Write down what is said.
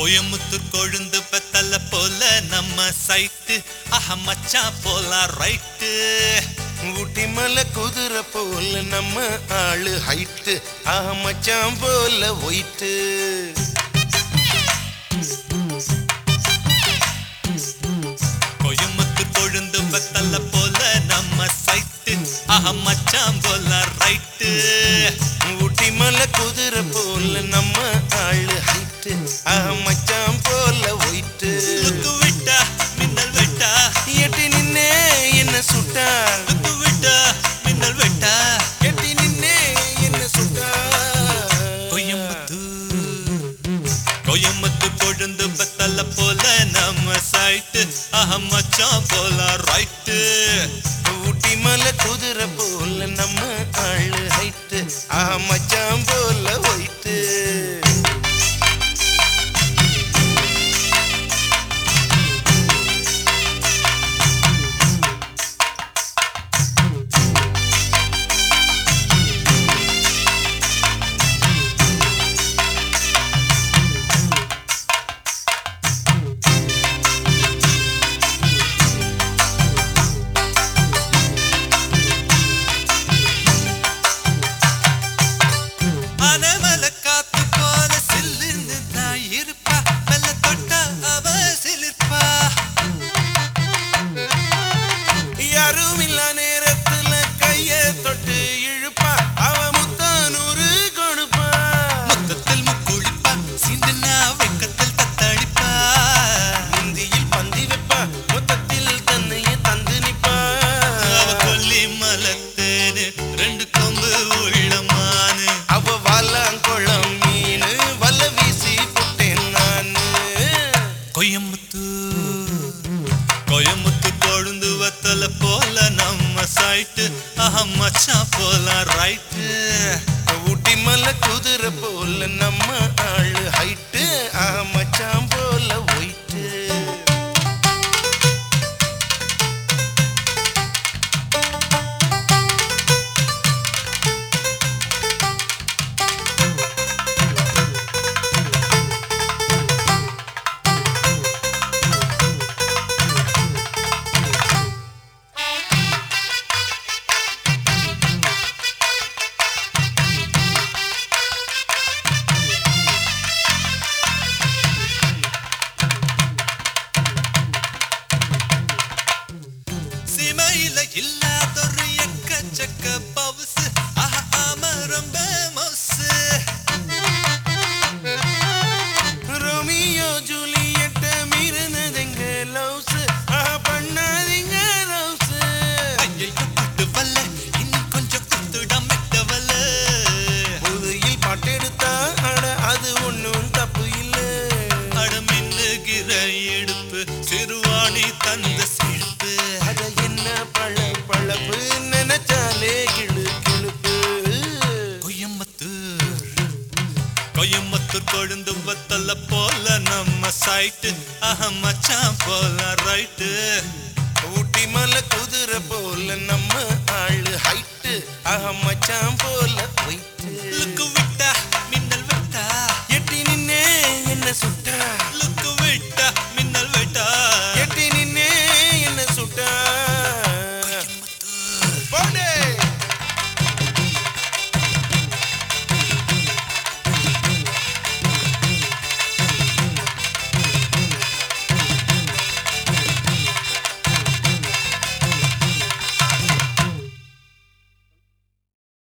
கோயமுத்தூர் கொழுந்து பெத்தல போல நம்ம சைட்டு ஆஹா மச்சான் போலாம் ரைட்டு ஊட்டி மலை குதிரை போல நம்ம ஆளு ஹைட்டு ஆஹ் மச்சான் போல ஒயிட்டு கோயமுத்தூர் கொழுந்து பெத்தல போல நம்ம சைட்டு ஆஹா மச்சான் போலாம் ரைட்டு ஊட்டி மலை குதிரை போல நம்ம ஆளு ஹைட்டு ஆஹ் மச்சான் போல ஒயிட்டு லுக்கு விட்டா மின்னல் வெட்டா எட்டி நின்னே என்ன சுட்டா லுக்கு விட்டா மின்னல் வெட்டா எட்டி நின்னே என்ன சுட்டா கோயம்புத்தூர் கோயம்புத்தூர் கொழுந்து பெத்தல போல நம்ம சைட்டு ஆஹா மச்சான் போலாம் ரைட்டு ஊட்டி மலை குதிரை போல நம்ம ஆளு ஹைட்டு ஆஹ் மச்சான் போல ஒயிட்டு அனமல காத்து போல சில்லுன்னு தான் இருப்பா மெல்ல தொட்டா அவ சிலிர்ப்பா யாரும் இல்ல நேரத்துல கைய தொட்டு இழுப்பா அவ முத்தானூறு கொடுப்பா மொத்தத்தில் முக்குளிப்பா சிந்துனா வெக்கத்தில் தத்தளிப்பா முந்தியில் பந்தி வைப்பா மொத்தத்தில் தன்னைய தந்து நிப்பா அவ கொல்லி மலத்தேனு ரெண்டு கொம்பு உள்ளமானு அவ வாலாங்குளம் மீனு வல வீசி புட்டேன் நானு கோயம்புத்தூர் கோயம்புத்தூர் கொழுந்து வத்தல போல நம்ம சைட்டு ஆஹா மச்சான் போல ரைட்டு ஊட்டி மலை குதிரை போல நம்ம ஆளு ஹைட்டு ஆ மச்சான் போல ஒயிட்டு சிமையில இல்லாதொரு எக்கச்சக்க பவுசு ஆஹா ஆமா ரொம்ப மவுசு ரோமியோ ஜூலியட்ட மீறினதுங்க லவ்ஸ் ஆ பண்ணாதீங்க லவ்ஸ் ஐயையோ பட்டு வல்ல இன்னும் கொஞ்சம் குத்துடா மெட்ட வல்ல புதையில் பாட்டெடுத்தா அட அது ஒண்ணும் தப்பு இல்ல அட மின்னுகிற எடுப்பு சிறுவாணி தந்த சிரிப்பு அட என்ன பழ பழப்பு நினைச்சாலே கிளு கிளுப்பு கோயம்புத்தூர் கோயம்புத்தூர் கொழுந்து வத்தல போல நம்ம சைட்டு ஆஹா மச்சான் போல ரைட்டு ஊட்டி மலை குதிரை போல நம்ம ஆளு ஹைட்டு ஆஹ் மச்சான் போல